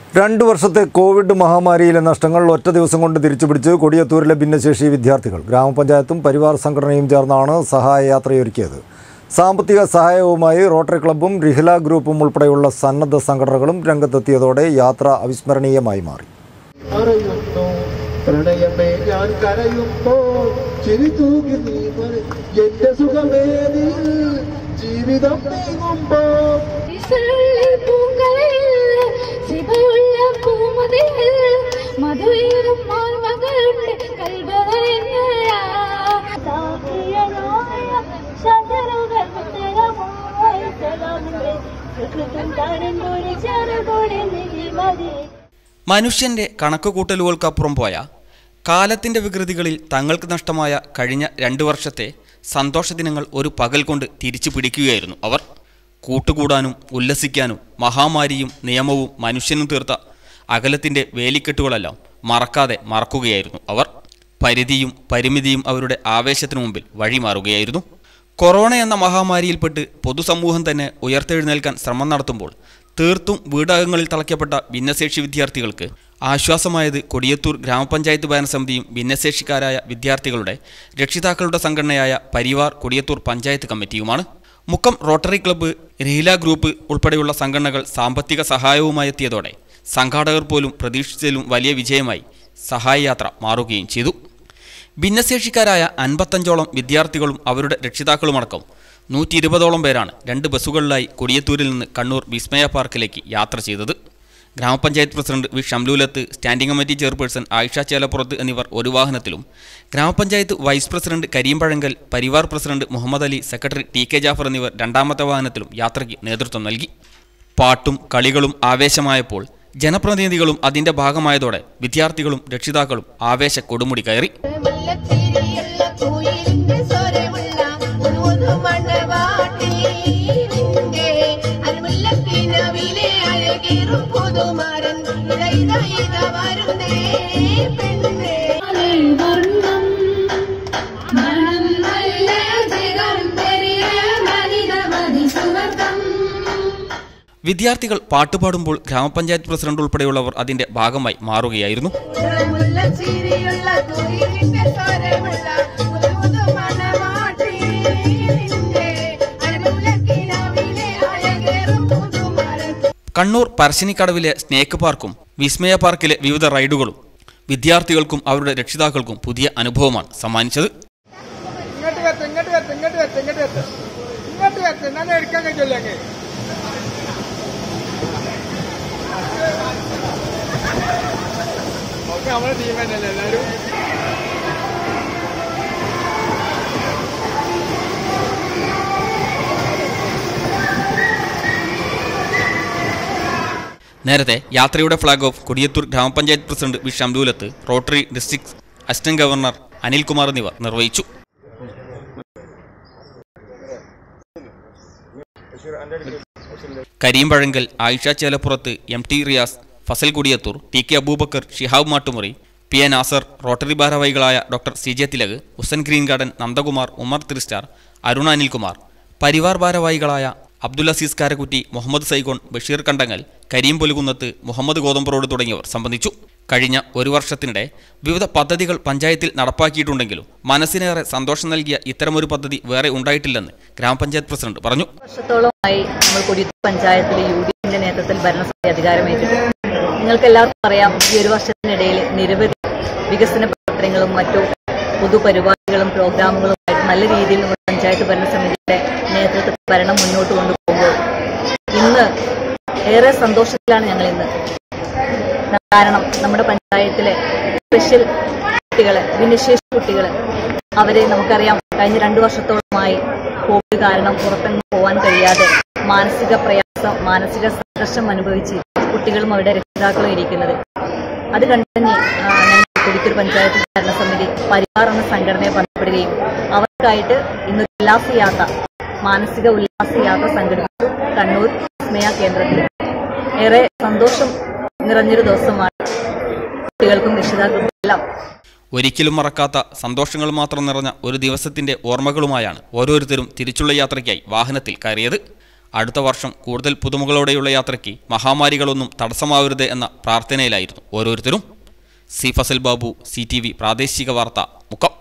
രണ്ടു വർഷത്തെ കോവിഡ് മഹാമാരിയിലെ നഷ്ടങ്ങൾ ഒറ്റ ദിവസം കൊണ്ട് തിരിച്ചുപിടിച്ച് കൊടിയത്തൂരിലെ ഭിന്നശേഷി വിദ്യാർത്ഥികൾ ഗ്രാമപഞ്ചായത്തും പരിവാർ സംഘടനയും ചേർന്നാണ് സഹായയാത്രയൊരുക്കിയത് സാമ്പത്തിക സഹായവുമായി റോട്ടറി ക്ലബ്ബും റിഹില ഗ്രൂപ്പും ഉൾപ്പെടെയുള്ള സന്നദ്ധ സംഘടനകളും രംഗത്തെത്തിയതോടെ യാത്ര അവിസ്മരണീയമായി മാറി അറിയുന്നു പ്രണയമേ ഞാൻ കരയുമ്പോൾ ചിരി തൂകി നീ വരും. എന്റെ സുഖമേതി ജീവിതം നീങ്ങുമ്പോ ഇസളിൽ പൂങ്കളിൽ സിബയുള്ള പൂമതിൽ മധുരം മാർമകളുണ്ട് കൽവറങ്ങയ സാക്കിയനായ ശതരുകൾ മുത്തരമായ സലാമിന്റെ സുഖത്തും താരൻകൂടി ചെറുകൂടി നിധിമതി മനുഷ്യന്റെ കണക്കുകൂട്ടലുകൾക്കപ്പുറം പോയ കാലത്തിന്റെ വികൃതികളിൽ തങ്ങൾക്ക് നഷ്ടമായ കഴിഞ്ഞ രണ്ടു വർഷത്തെ സന്തോഷ ദിനങ്ങൾ ഒരു പകൽ കൊണ്ട് തിരിച്ചു പിടിക്കുകയായിരുന്നു അവർ കൂട്ടുകൂടാനും ഉല്ലസിക്കാനും മഹാമാരിയും നിയമവും മനുഷ്യനും തീർത്ത അകലത്തിന്റെ വേലിക്കെട്ടുകളെല്ലാം മറക്കാതെ മറക്കുകയായിരുന്നു അവർ പരിധിയും പരിമിതിയും അവരുടെ ആവേശത്തിനു മുമ്പിൽ വഴിമാറുകയായിരുന്നു കൊറോണ എന്ന മഹാമാരിയിൽപ്പെട്ട് പൊതുസമൂഹം തന്നെ ഉയർത്തെഴുന്നേൽക്കാൻ ശ്രമം നടത്തുമ്പോൾ തീർത്തും വീടകങ്ങളിൽ തളയ്ക്കപ്പെട്ട ഭിന്നശേഷി വിദ്യാർത്ഥികൾക്ക് ആശ്വാസമായത് കൊടിയത്തൂർ ഗ്രാമപഞ്ചായത്ത് ഭരണസമിതിയും ഭിന്നശേഷിക്കാരായ വിദ്യാർത്ഥികളുടെ രക്ഷിതാക്കളുടെ സംഘടനയായ പരിവാർ കൊടിയത്തൂർ പഞ്ചായത്ത് കമ്മിറ്റിയുമാണ് മുക്കം റോട്ടറി ക്ലബ്ബ് റീല ഗ്രൂപ്പ് ഉൾപ്പെടെയുള്ള സംഘടനകൾ സാമ്പത്തിക സഹായവുമായി എത്തിയതോടെ സംഘാടകർ പോലും പ്രതീക്ഷിച്ചതിലും വലിയ വിജയമായി സഹായയാത്ര മാറുകയും ചെയ്തു ഭിന്നശേഷിക്കാരായ അൻപത്തഞ്ചോളം വിദ്യാർത്ഥികളും അവരുടെ രക്ഷിതാക്കളുമടക്കം നൂറ്റി ഇരുപതോളം പേരാണ് രണ്ട് ബസ്സുകളിലായി കൊടിയത്തൂരിൽ നിന്ന് കണ്ണൂർ വിസ്മയ പാർക്കിലേക്ക് യാത്ര ചെയ്തത് ഗ്രാമപഞ്ചായത്ത് president V Shamlulath standing committee chairperson Ayisha Chelappurath എന്നിവർ ഒരു വാഹനത്തിലും ഗ്രാമപഞ്ചായത്ത് vice president Karim Pazhankal Parivar president Muhammad Ali secretary T K Jafar എന്നിവർ രണ്ടാമത്തെ വാഹനത്തിലും യാത്രയ്ക്ക് നേതൃത്വം നൽകി പാട്ടും കളികളും ആവേശമായപ്പോൾ ജനപ്രതിനിധികളും അതിന്റെ ഭാഗമായതോടെ വിദ്യാർത്ഥികളും രക്ഷിതാക്കളും ആവേശ കൊടുമുടി കയറി മുല്ലച്ചിരിയുള്ള കുയിലിന്റെ സ്വരമുള്ള ഒരു ഒരു മണവാട്ടി നിന്റെ അരുമുല്ലക്കിനവിലെ അഴകേറും പുതുമാരൻ ഇത ഇത ഇത വരുന്നേ പെണ്ണേ വർണ്ണം മണം നല്ല ജഗം പെരിയ മനിതമതി സുവർഗം വിദ്യാർത്ഥികൾ പാട്ടുപാടുമ്പോൾ ഗ്രാമപഞ്ചായത്ത് പ്രസിഡന്റ് ഉൾപ്പെടെയുള്ളവർ അതിന്റെ ഭാഗമായി മാറുകയായിരുന്നു മുല്ലച്ചിരിയുള്ള കുയിലിന്റെ സ്വരമുള്ള ഒരു ഒരു മണവാട്ടി നിന്റെ അരുമുല്ലക്കിനവിലെ അഴകേറും പുതുമാരൻ കണ്ണൂർ പറശ്ശിനിക്കടവിലെ സ്നേക്ക് പാർക്കും വിസ്മയ പാർക്കിലെ വിവിധ റൈഡുകളും വിദ്യാർത്ഥികൾക്കും അവരുടെ രക്ഷിതാക്കൾക്കും പുതിയ അനുഭവമാണ് സമ്മാനിച്ചത് ഇങ്ങോട്ട് വെത്ത് ഇങ്ങോട്ട് വെത്ത് ഇങ്ങോട്ട് വെത്ത് ഇങ്ങോട്ട് വെത്ത് ഇങ്ങോട്ട് വെത്ത് എന്നാലും എടുക്കാൻ കഴിയില്ല അങ്ങ് ഒക്കെ നമ്മുടെ ടീം തന്നെയല്ലേ എല്ലാവരും നേരത്തെ യാത്രയുടെ ഫ്ളാഗ് ഓഫ് കൊടിയത്തൂർ ഗ്രാമപഞ്ചായത്ത് president V Shamlulath rotary district assistant governor Anilkumar എന്നിവർ നിർവഹിച്ചു Karim Pazhankal Ayisha Chelappurath M T Riyas Fasal Kodiyathur T K Abubacker Shihab Mattumuri P A Nasar rotary ഭാരവാഹികളായ doctor C J Thilak Husan green garden Nandakumar Umar Tristar Arun Anilkumar Parivar ഭാരവാഹികളായ അബ്ദുൽ അസീസ് കാരക്കുറ്റി മുഹമ്മദ് സൈഗോൺ ബഷീർ കണ്ടങ്ങൽ കരീം പൊലുകുന്നത്ത് മുഹമ്മദ് ഗോതമ്പറോട് തുടങ്ങിയവർ സംബന്ധിച്ചു കഴിഞ്ഞ ഒരു വർഷത്തിനിടെ വിവിധ പദ്ധതികൾ പഞ്ചായത്തിൽ നടപ്പാക്കിയിട്ടുണ്ടെങ്കിലും മനസ്സിനേറെ സന്തോഷം നൽകിയ ഇത്തരമൊരു പദ്ധതി വേറെ ഉണ്ടായിട്ടില്ലെന്ന് ഗ്രാമപഞ്ചായത്ത് പ്രസിഡന്റ് പറഞ്ഞു വർഷത്തോളമായി നമ്മൾ കൊടിയത്തൂർ പഞ്ചായത്തിലെ യു ഡി എഫിന്റെ നേതൃത്വത്തിൽ ഭരണസമിതി അധികാരമേറ്റു നിങ്ങൾക്ക് എല്ലാവർക്കും അറിയാം ഈ ഒരു വർഷത്തിനിടയിൽ നിരവധി വികസന പ്രവർത്തനങ്ങളും മറ്റു പൊതുപരിപാടികളും പ്രോഗ്രാമുകളുമായിട്ട് നല്ല രീതിയിൽ നമ്മുടെ പഞ്ചായത്ത് ഭരണസമിതിയുടെ നേതൃത്വത്തിൽ ഭരണം മുന്നോട്ട് കൊണ്ടുപോകുമ്പോൾ ഇന്ന് ഏറെ സന്തോഷത്തിലാണ് ഞങ്ങൾ ഇന്ന് കാരണം നമ്മുടെ പഞ്ചായത്തിലെ സ്പെഷ്യൽ കുട്ടികളെ ഭിന്നശേഷി കുട്ടികളെ അവരെ നമുക്കറിയാം കഴിഞ്ഞ രണ്ടു വർഷത്തോളമായി കോവിഡ് കാരണം പുറത്തെങ്ങും പോകാൻ കഴിയാതെ മാനസിക പ്രയാസം മാനസിക സംഘർഷം അനുഭവിച്ച് കുട്ടികളും അവരുടെ രക്ഷിതാക്കളും ഇരിക്കുന്നത് അത് കണ്ടു തന്നെ ആ, ഞങ്ങൾ കൊടിത്തൂർ പഞ്ചായത്ത് ഭരണസമിതി പരിവാർ എന്ന സംഘടനയെ ബന്ധപ്പെടുകയും അവർക്കായിട്ട് ഇന്ന് ഉല്ലാസയാത്ര മാനസിക ഉല്ലാസയാത്ര സംഘടിപ്പിച്ചു കണ്ണൂർ സ്നേഹ കേന്ദ്രത്തിൽ ഏറെ സന്തോഷം നിറഞ്ഞൊരു ദിവസമാണ് കുട്ടികൾക്കും രക്ഷിതാക്കൾക്കും എല്ലാം ഒരിക്കലും മറക്കാത്ത സന്തോഷങ്ങൾ മാത്രം നിറഞ്ഞ ഒരു ദിവസത്തിന്റെ ഓർമ്മകളുമായാണ് ഓരോരുത്തരും തിരിച്ചുള്ള യാത്രയ്ക്കായി വാഹനത്തിൽ കയറിയത് അടുത്ത വർഷം കൂടുതൽ പുതുമകളോടെയുള്ള യാത്രയ്ക്ക് മഹാമാരികളൊന്നും തടസ്സമാവരുത് എന്ന പ്രാർത്ഥനയിലായിരുന്നു ഓരോരുത്തരും C Fasal Babu C T V പ്രാദേശിക വാർത്ത മുക്കം